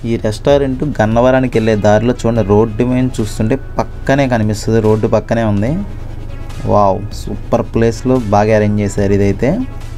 ఈ రెస్టారెంట్ గన్నవరానికి వెళ్ళే దారిలో చూడండి రోడ్డు మీద చూస్తుంటే పక్కనే కనిపిస్తుంది రోడ్డు పక్కనే ఉంది వావ్ సూపర్ ప్లేస్లో బాగా అరేంజ్ చేశారు ఇదైతే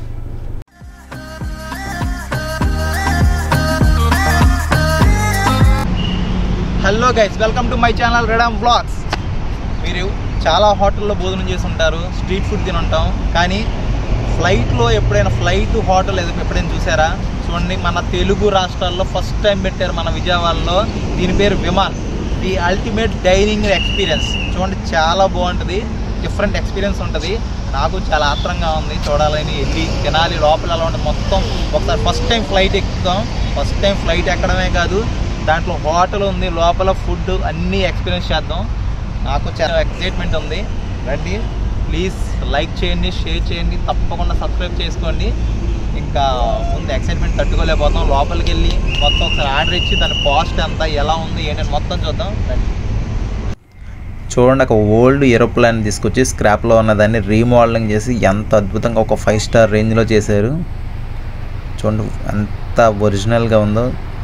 hello guys welcome to my channel రెడమ్ వ్లాగ్స్ మీరు చాలా హోటల్లో భోజనం చేసి ఉంటారు స్ట్రీట్ ఫుడ్ తిని ఉంటాం కానీ ఫ్లైట్లో ఎప్పుడైనా ఫ్లైట్ హోటల్ ఎదు- ఎప్పుడైనా చూసారా చూడండి మన తెలుగు రాష్ట్రాల్లో ఫస్ట్ టైం పెట్టారు మన విజయవాడలో దీని పేరు Viman the ultimate dining experience చూడండి చాలా బాగుంటుంది డిఫరెంట్ ఎక్స్పీరియన్స్ ఉంటుంది నాకు చాలా ఆత్రంగా ఉంది చూడాలని వెళ్ళి తినాలి లోపల ఎలా ఉంటుంది మొత్తం ఒకసారి ఫస్ట్ టైం ఫ్లైట్ ఎక్కుతాం ఫస్ట్ టైం ఫ్లైట్ ఎక్కడమే కాదు దాంట్లో హోటల్ ఉంది లోపల ఫుడ్ అన్నీ ఎక్స్పీరియన్స్ చేద్దాం నాకు చాలా ఎక్సైట్మెంట్ ఉంది రండి ప్లీజ్ లైక్ చేయండి షేర్ చేయండి తప్పకుండా సబ్స్క్రైబ్ చేసుకోండి ఇంకా ముందు ఎక్సైట్మెంట్ తట్టుకోలేకపోతాం లోపలికి వెళ్ళి మొత్తం ఒకసారి ఆర్డర్ ఇచ్చి దాని కాస్ట్ ఎంత ఎలా ఉంది ఏంటని మొత్తం చూద్దాం రండి చూడండి ఒక ఓల్డ్ ఏరోప్లేన్ తీసుకొచ్చి స్క్రాప్లో ఉన్నదాన్ని రీమోడలింగ్ చేసి ఎంత అద్భుతంగా ఒక ఫైవ్ స్టార్ రేంజ్లో చేశారు చూడండి ఎంత ఒరిజినల్గా ఉందో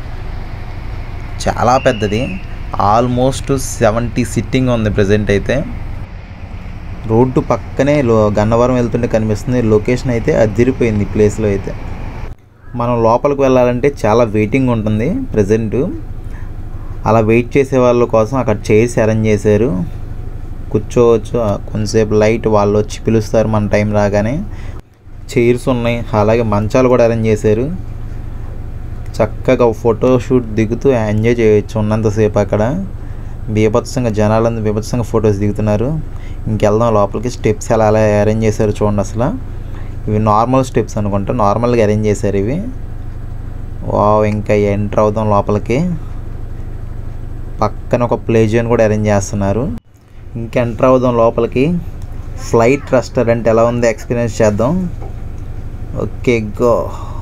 చాలా పెద్దది ఆల్మోస్ట్ సెవెంటీ సిట్టింగ్ ఉంది ప్రజెంట్ అయితే రోడ్డు పక్కనే లో గన్నవరం వెళ్తుంటే కనిపిస్తుంది లొకేషన్ అయితే అదిరిపోయింది ఈ ప్లేస్లో అయితే మనం లోపలికి వెళ్ళాలంటే చాలా వెయిటింగ్ ఉంటుంది ప్రజెంట్ అలా వెయిట్ చేసే వాళ్ళ కోసం అక్కడ చైర్స్ అరేంజ్ చేశారు కూర్చోవచ్చు ఆ కొంతసేపు లైట్ వాళ్ళు వచ్చి పిలుస్తారు మన టైం రాగానే చైర్స్ ఉన్నాయి అలాగే మంచాలు కూడా అరేంజ్ చేశారు చక్కగా ఫోటో షూట్ దిగుతూ ఎంజాయ్ చేయొచ్చు ఉన్నంతసేపు అక్కడ బీభత్సంగా జనాలందరూ బీభత్సంగా ఫొటోస్ దిగుతున్నారు ఇంకెళ్దాం లోపలికి స్టెప్స్ ఎలా అలా అరేంజ్ చేశారు చూడండి అసలు ఇవి నార్మల్ స్టెప్స్ అనుకుంటా నార్మల్గా అరేంజ్ చేశారు ఇవి వావ్ ఇంకా ఎంటర్ అవుదాం లోపలికి పక్కన ఒక ప్లే జోన్ కూడా అరేంజ్ చేస్తున్నారు ఇంకా ఎంటర్ అవుదాం లోపలికి ఫ్లైట్ రెస్టారెంట్ ఎలా ఉంది ఎక్స్పీరియన్స్ చేద్దాం ఓకే గో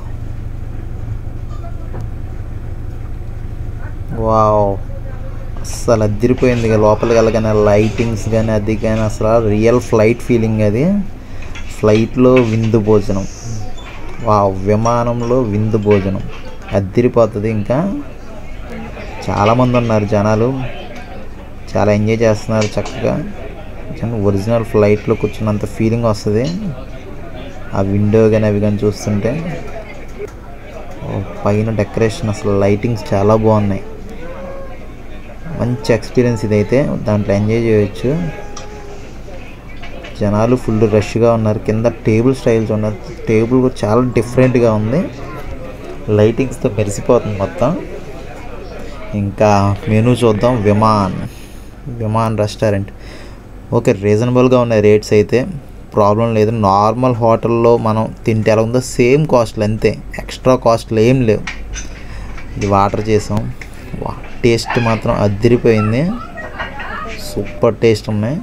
వావ్ అస్సలు అదిరిపోయింది ఇక లోపలికి వెళ్ళగానే లైటింగ్స్ కానీ అది కానీ అసలు రియల్ ఫ్లైట్ ఫీలింగ్ అది ఫ్లైట్లో విందు భోజనం వావ్ విమానంలో విందు భోజనం అదిరిపోతుంది ఇంకా చాలామంది ఉన్నారు జనాలు చాలా ఎంజాయ్ చేస్తున్నారు చక్కగా ఒరిజినల్ ఫ్లైట్లో కూర్చున్నంత ఫీలింగ్ వస్తుంది ఆ విండో కానీ అవి కానీ చూస్తుంటే ఓ, పైన డెకరేషన్ అసలు లైటింగ్స్ చాలా బాగున్నాయి మంచి ఎక్స్పీరియన్స్ ఇదైతే దాంట్లో ఎంజాయ్ చేయొచ్చు జనాలు ఫుల్ రష్గా ఉన్నారు కింద టేబుల్ స్టైల్స్ ఉన్నారు టేబుల్ కూడా చాలా డిఫరెంట్గా ఉంది లైటింగ్స్తో మెరిసిపోతుంది మొత్తం ఇంకా మెనూ చూద్దాం విమాన్ విమాన్ రెస్టారెంట్ ఓకే రీజనబుల్గా ఉన్నాయి రేట్స్ అయితే ప్రాబ్లం లేదు నార్మల్ హోటల్లో మనం తింటే ఎలా ఉందో సేమ్ కాస్ట్లు అంతే ఎక్స్ట్రా కాస్ట్లు ఏం లేవు ఇది వాటర్ చేసాం వా టేస్ట్ మాత్రం అదిరిపోయింది సూపర్ టేస్ట్ ఉన్నాయి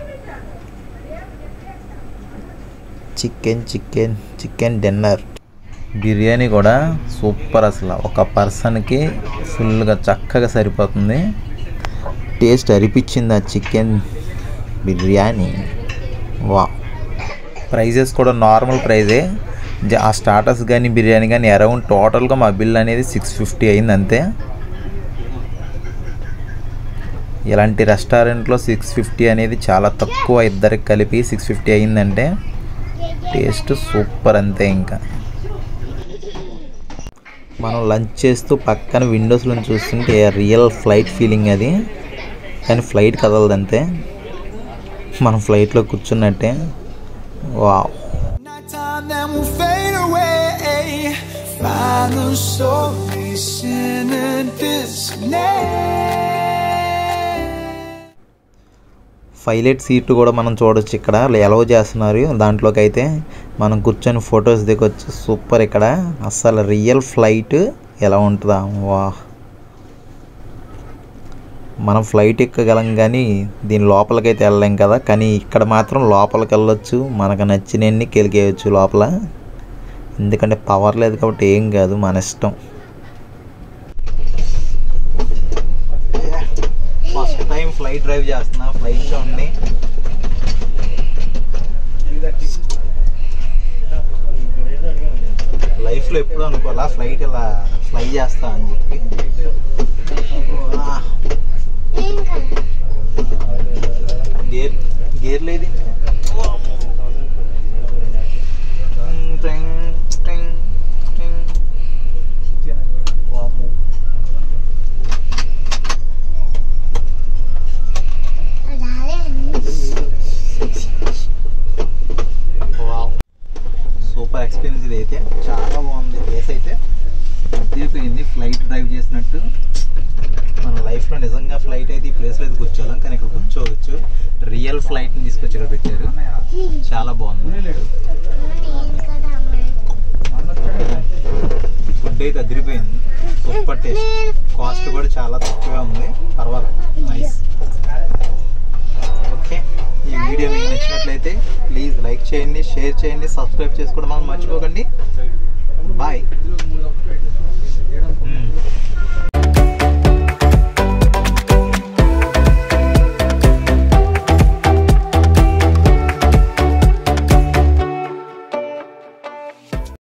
chicken chicken chicken dinner biryani కూడా సూపర్ అసలు ఒక పర్సన్కి ఫుల్గా చక్కగా సరిపోతుంది టేస్ట్ అరిపించింది ఆ చికెన్ బిర్యానీ వా ప్రైజెస్ కూడా నార్మల్ ప్రైజే జ- ఆ స్టార్టర్స్ కానీ బిర్యానీ కానీ అరౌండ్ టోటల్గా మా బిల్ అనేది సిక్స్ ఫిఫ్టీ అయింది అంతే ఇలాంటి రెస్టారెంట్లో సిక్స్ ఫిఫ్టీ అనేది చాలా తక్కువ ఇద్దరికి కలిపి సిక్స్ ఫిఫ్టీ అయిందంటే టేస్ట్ సూపర్ అంతే ఇంకా మనం లంచ్ చేస్తూ పక్కన విండోస్లో చూస్తుంటే రియల్ ఫ్లైట్ ఫీలింగ్ అది కానీ ఫ్లైట్ కదలదంతే మనం ఫ్లైట్లో కూర్చున్నట్టే wow Nighttime then we'll fade away. Find the solace in a disconnect. Pilot seat కూడా మనం చూడొచ్చు ఇక్కడ ఎలవ్ చేస్తున్నారు దాంట్లోకి అయితే మనం కూర్చొని ఫొటోస్ దిగొచ్చు సూపర్ ఇక్కడ అస్సలు రియల్ ఫ్లైట్ ఎలా ఉంటుందా వా మనం ఫ్లైట్ ఎక్కగలం కానీ దీని లోపలికైతే వెళ్ళలేం కదా కానీ ఇక్కడ మాత్రం లోపలికి వెళ్ళొచ్చు మనకు నచ్చినన్ని కెలికేయచ్చు లోపల ఎందుకంటే పవర్ లేదు కాబట్టి ఏం కాదు మన ఇష్టం ఫస్ట్ టైం ఫ్లైట్ డ్రైవ్ చేస్తున్నా ఫ్లైట్ చూడండి లైఫ్లో ఎప్పుడు అనుకోవాలా ఫ్లైట్ ఇలా ఫ్లై చేస్తా అని చెప్పి గేర్ గేర్ లేదు ఇంకా టింగ్, టింగ్, టింగ్. వామ్మో. వావ్ సూపర్ ఎక్స్పీరియన్స్ ఇది అయితే చాలా బాగుంది ప్లేస్ అయితే అదిరిపోయింది ఫ్లైట్ డ్రైవ్ చేసినట్టు మన లైఫ్లో నిజంగా ఫ్లైట్ అయితే ఈ ప్లేస్లో అయితే కూర్చోలేం కానీ ఇక్కడ కూర్చోవచ్చు రియల్ ఫ్లైట్ని తీసుకొచ్చి ఇక్కడ పెట్టారు చాలా బాగుంది ఫుడ్ అయితే అదిరిపోయింది సూపర్ టేస్ట్ కాస్ట్ కూడా చాలా తక్కువగా ఉంది పర్వాలేదు నైస్ ఓకే ఈ వీడియో మీకు నచ్చినట్లయితే ప్లీజ్ లైక్ చేయండి షేర్ చేయండి సబ్స్క్రైబ్ చేసుకోవడం మనం మర్చిపోకండి బాయ్